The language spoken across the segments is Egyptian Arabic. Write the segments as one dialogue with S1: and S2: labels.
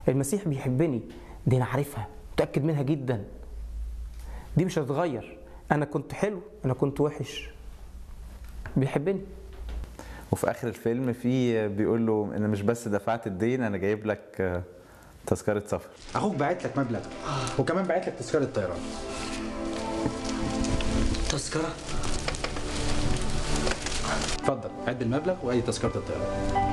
S1: المسيح بيحبني دي انا عارفها متاكد منها جدا دي مش هتتغير انا كنت حلو انا كنت وحش بيحبني
S2: وفي اخر الفيلم في بيقول له انا مش بس دفعت الدين انا جايب لك آه، تذكره سفر
S3: اخوك باعت لك مبلغ وكمان باعت لك تذكره طيران
S4: تذكرة
S3: اتفضل عد المبلغ واي تذكره الطيران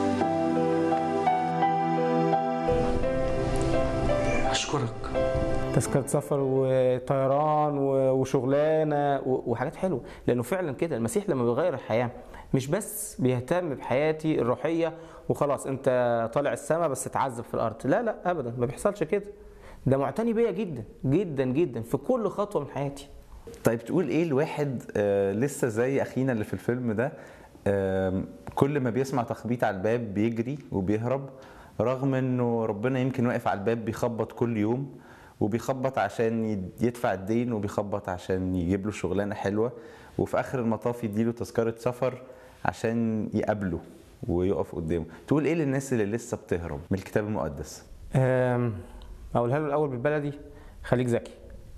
S4: أشكرك
S1: تذكرة سفر وطيران و- وشغلانة و- وحاجات حلوة لأنه فعلا كده المسيح لما بيغير الحياة مش بس بيهتم بحياتي الروحية وخلاص أنت طالع السما بس تعذب في الأرض لا لا أبدا ما بيحصلش كده ده معتني بيا جدا جدا جدا في كل خطوة من حياتي
S2: طيب تقول ايه الواحد آه لسه زي اخينا اللي في الفيلم ده آه كل ما بيسمع تخبيط على الباب بيجري وبيهرب رغم انه ربنا يمكن واقف على الباب بيخبط كل يوم وبيخبط عشان يد- يدفع الدين وبيخبط عشان يجيب له شغلانه حلوه وفي اخر المطاف يديله تذكره سفر عشان يقابله ويقف قدامه تقول ايه للناس اللي لسه بتهرب من الكتاب المقدس
S1: أم، اقولها له الاول بالبلدي خليك ذكي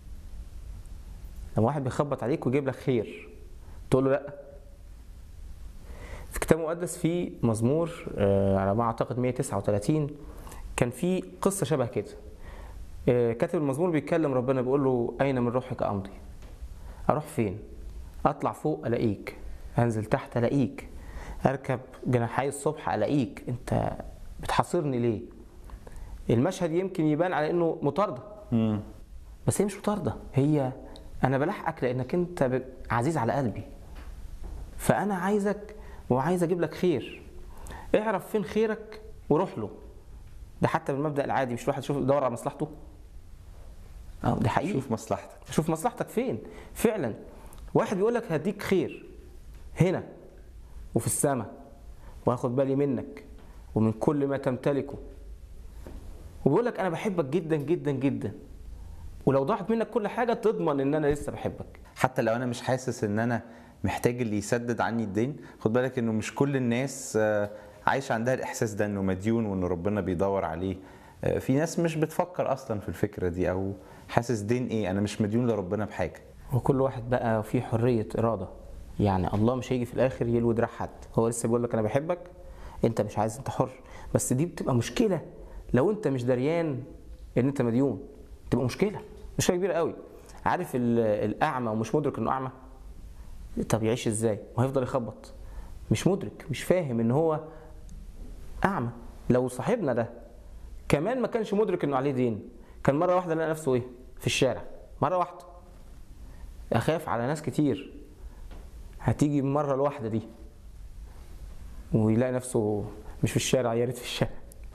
S1: لما واحد بيخبط عليك ويجيب لك خير تقول له لا في الكتاب المقدس في مزمور آه، على ما اعتقد 139 كان في قصه شبه كده آه، كاتب المزمور بيتكلم ربنا بيقول له اين من روحك امضي اروح فين اطلع فوق الاقيك انزل تحت الاقيك اركب جناحي الصبح الاقيك انت بتحاصرني ليه المشهد يمكن يبان على انه مطارده بس هي مش مطارده هي انا بلحقك لانك انت ب- عزيز على قلبي فانا عايزك وعايز اجيب لك خير اعرف فين خيرك وروح له ده حتى بالمبدا العادي مش الواحد يشوف يدور على مصلحته اه دي حقيقي
S2: شوف مصلحتك
S1: شوف مصلحتك فين فعلا واحد بيقول لك هديك خير هنا وفي السماء وهاخد بالي منك ومن كل ما تمتلكه وبيقول لك انا بحبك جدا جدا جدا ولو ضاعت منك كل حاجه تضمن ان انا لسه بحبك
S2: حتى لو انا مش حاسس ان انا محتاج اللي يسدد عني الدين خد بالك انه مش كل الناس آه، عايشه عندها الاحساس ده انه مديون وان ربنا بيدور عليه آه، في ناس مش بتفكر اصلا في الفكره دي او حاسس دين ايه انا مش مديون لربنا بحاجه
S1: وكل واحد بقى فيه حريه اراده يعني الله مش هيجي في الاخر يلوي دراع حد هو لسه بيقول لك انا بحبك انت مش عايز انت حر بس دي بتبقى مشكله لو انت مش دريان ان انت مديون تبقى مشكله مشكله كبيره قوي عارف ال- الاعمى ومش مدرك انه اعمى طب يعيش ازاي وهيفضل يخبط مش مدرك مش فاهم ان هو اعمى لو صاحبنا ده كمان ما كانش مدرك انه عليه دين كان مره واحده لقى نفسه ايه في الشارع مره واحده اخاف على ناس كتير هتيجي المره الواحده دي ويلاقي نفسه مش في الشارع يا ريت في الشارع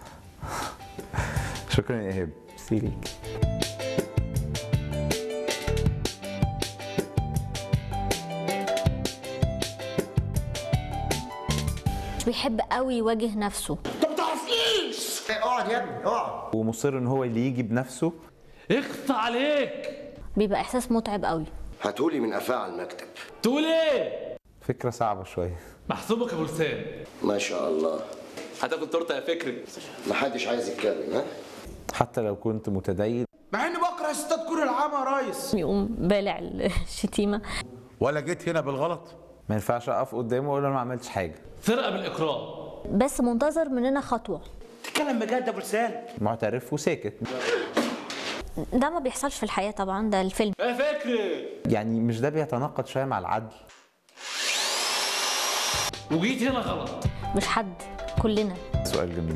S2: شكرا يا ايهاب
S1: ميرسي ليك
S5: مش بيحب قوي يواجه نفسه
S6: اقعد يا ابني اقعد
S2: ومصر ان هو اللي يجي بنفسه
S7: اخص عليك
S5: بيبقى احساس متعب قوي
S6: هاتولي من قفاه على المكتب
S7: تقول ايه
S2: فكره صعبه شويه
S7: محسوبك يا ابو لسان
S6: ما شاء الله
S7: هتاكل تورته يا فكري
S6: محدش عايز يتكلم ها
S2: حتى لو كنت متدين
S3: مع اني بكره ستات كره العامه يا ريس
S5: يقوم بالع الشتيمه
S8: ولا جيت هنا بالغلط
S2: ما ينفعش اقف قدامه واقول له انا ما عملتش حاجه
S7: سرقه بالاكرام
S5: بس منتظر مننا خطوه
S4: تتكلم بجد يا ابو لسان
S2: معترف وساكت
S5: ده ما بيحصلش في الحياه طبعا ده الفيلم
S7: يا فكري
S2: يعني مش ده بيتناقض شويه مع العدل
S7: وجيت هنا غلط
S5: مش حد كلنا
S2: سؤال جميل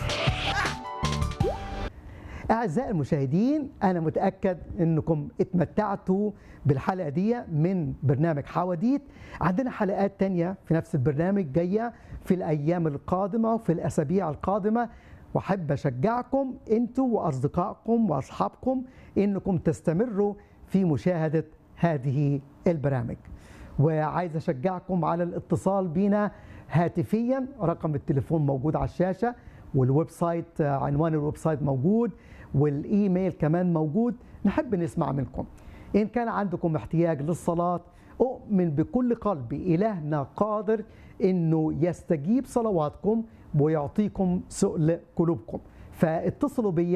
S9: أعزائي المشاهدين أنا متأكد أنكم اتمتعتوا بالحلقة دي من برنامج حواديت عندنا حلقات تانية في نفس البرنامج جاية في الأيام القادمة وفي الأسابيع القادمة وأحب أشجعكم أنتوا وأصدقائكم وأصحابكم أنكم تستمروا في مشاهدة هذه البرامج وعايز أشجعكم على الاتصال بنا هاتفيا رقم التليفون موجود على الشاشة والويب سايت آه، عنوان الويب سايت موجود والايميل كمان موجود نحب نسمع منكم ان كان عندكم احتياج للصلاه اؤمن بكل قلبي الهنا قادر انه يستجيب صلواتكم ويعطيكم سؤل قلوبكم فاتصلوا بيا